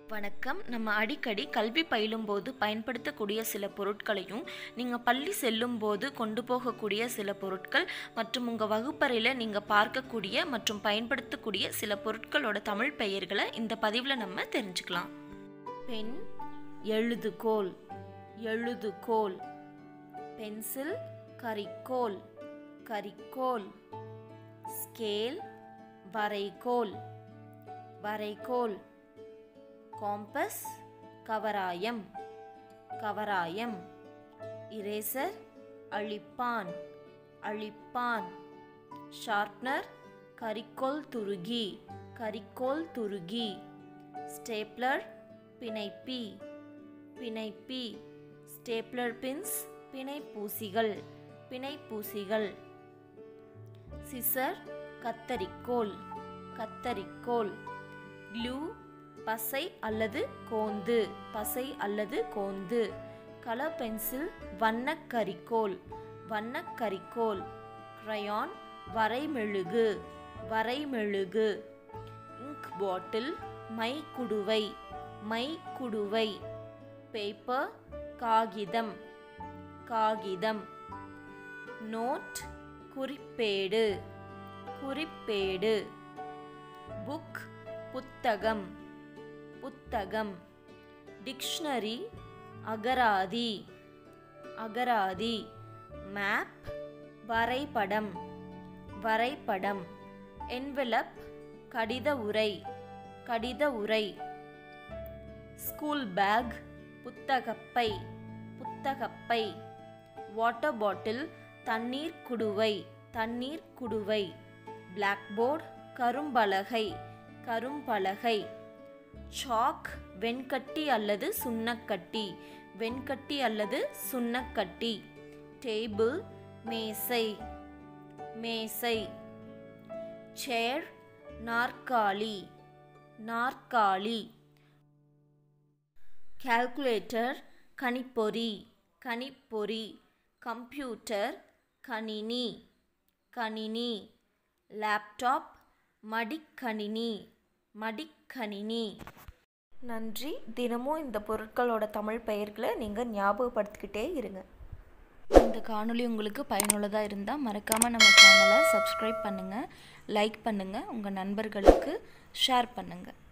வணக்கம் நம்ம அடிக்கடி கல்வி பயிலும்போது பயன்படுத்தக்கூடிய சில பொருட்களையும் நீங்கள் பள்ளி செல்லும்போது கொண்டு போகக்கூடிய சில பொருட்கள் மற்றும் உங்கள் வகுப்பறையில் நீங்கள் பார்க்கக்கூடிய மற்றும் பயன்படுத்தக்கூடிய சில பொருட்களோட தமிழ் பெயர்களை இந்த பதிவில் நம்ம தெரிஞ்சுக்கலாம் பென் எழுதுகோல் எழுதுகோல் பென்சில் கரிக்கோல் கரிக்கோல் ஸ்கேல் வரைகோல் வரைகோல் காம்பஸ் கவராயம் கவராயம் இரேசர் அழிப்பான் அழிப்பான் ஷார்ப்னர் கரிக்கோல் துருகி கரிக்கோல் துருகி ஸ்டேப்லர் பிணைப்பி பிணைப்பி ஸ்டேப்லர் பின்ஸ் பிணைப்பூசிகள் பிணைப்பூசிகள் சிசர் கத்தரிக்கோல் கத்தரிக்கோல் க்ளூ பசை அல்லது கோந்து பசை அல்லது கோந்து கலர் பென்சில் வண்ணக்கரிக்கோல் வண்ணக்கரிக்கோல் கிரையான் வரைமெழுகு வரைமெழுகு இங்க் பாட்டில் மை குடுவை மை குடுவை பேப்பர் காகிதம் காகிதம் நோட் குறிப்பேடு குறிப்பேடு புக் புத்தகம் புத்தகம் டிக்ஷனரி அகராதி அகராதி மேப் வரைபடம் வரைபடம் என்வெலப் கடித உரை கடித உரை ஸ்கூல் பேக் புத்தகப்பை புத்தகப்பை வாட்டர் பாட்டில் தண்ணீர் குடுவை தண்ணீர் குடுவை பிளாக்போர்ட் கரும்பலகை கரும்பலகை சாக் வெண்கட்டி அல்லது சுண்ணக்கட்டி வெண்கட்டி அல்லது சுண்ணக்கட்டி டேபிள் மேசை மேசை சேர் நாற்காலி நாற்காலி கால்குலேட்டர் கணிப்பொறி கணிப்பொறி கம்ப்யூட்டர் கணினி கணினி லேப்டாப் மடிக்கணினி மடிக்கணினி நன்றி தினமும் இந்த பொருட்களோட தமிழ் பெயர்களை நீங்கள் ஞாபகப்படுத்திக்கிட்டே இருங்க இந்த காணொளி உங்களுக்கு பயனுள்ளதாக இருந்தால் மறக்காமல் நம்ம சேனலை சப்ஸ்கிரைப் பண்ணுங்கள் லைக் பண்ணுங்கள் உங்கள் நண்பர்களுக்கு ஷேர் பண்ணுங்கள்